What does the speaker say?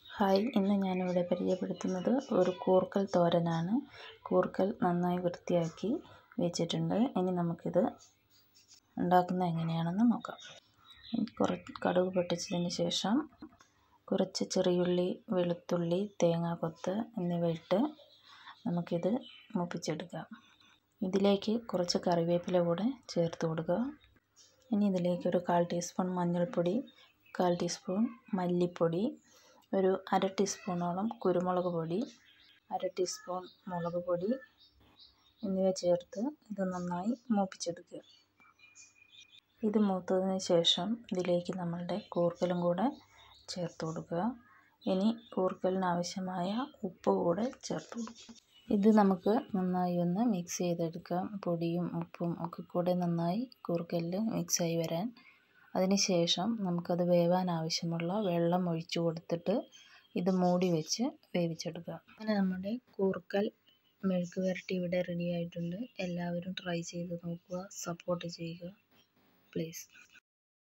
hi ഇന്ന് ഞാനിവിടെ പരിചയപ്പെടുത്തുന്നത് ഒരു കൂർക്കൽ തോരനാണ് കൂർക്കൽ നന്നായി വൃത്തിയാക്കി വെച്ചിട്ടുണ്ട് ഇനി നമുക്കിത് ഉണ്ടാക്കുന്നത് എങ്ങനെയാണെന്ന് നോക്കാം കുറച്ച് കടുക് പൊട്ടിച്ചതിന് ശേഷം കുറച്ച് ചെറിയുള്ളി വെളുത്തുള്ളി തേങ്ങാക്കൊത്ത് എന്നിവ ഇട്ട് നമുക്കിത് മൂപ്പിച്ചെടുക്കാം ഇതിലേക്ക് കുറച്ച് കറിവേപ്പില കൂടെ ചേർത്ത് കൊടുക്കുക ഇനി ഇതിലേക്ക് ഒരു കാൽ ടീസ്പൂൺ മഞ്ഞൾപ്പൊടി കാൽ ടീസ്പൂൺ മല്ലിപ്പൊടി ഒരു അര ടീസ്പൂണോളം കുരുമുളക് പൊടി അര ടീസ്പൂൺ മുളക് പൊടി എന്നിവ ചേർത്ത് ഇത് നന്നായി മൂപ്പിച്ചെടുക്കുക ഇത് മൂത്തതിന് ശേഷം ഇതിലേക്ക് നമ്മളുടെ കൂർക്കലും കൂടെ ചേർത്ത് കൊടുക്കുക ഇനി കൂർക്കലിന് ആവശ്യമായ ഉപ്പ് കൂടെ ചേർത്ത് കൊടുക്കുക ഇത് നമുക്ക് നന്നായി ഒന്ന് മിക്സ് ചെയ്തെടുക്കാം പൊടിയും ഉപ്പും ഒക്കെ കൂടെ നന്നായി കൂർക്കലിൽ മിക്സായി വരാൻ അതിന് ശേഷം നമുക്കത് വേവാൻ ആവശ്യമുള്ള വെള്ളം ഒഴിച്ചു കൊടുത്തിട്ട് ഇത് മൂടി വെച്ച് വേവിച്ചെടുക്കുക അങ്ങനെ നമ്മുടെ കൂർക്കൽ മെഴുക്ക് വരട്ടി ഇവിടെ റെഡി ആയിട്ടുണ്ട് എല്ലാവരും ട്രൈ ചെയ്ത് നോക്കുക സപ്പോർട്ട് ചെയ്യുക പ്ലീസ്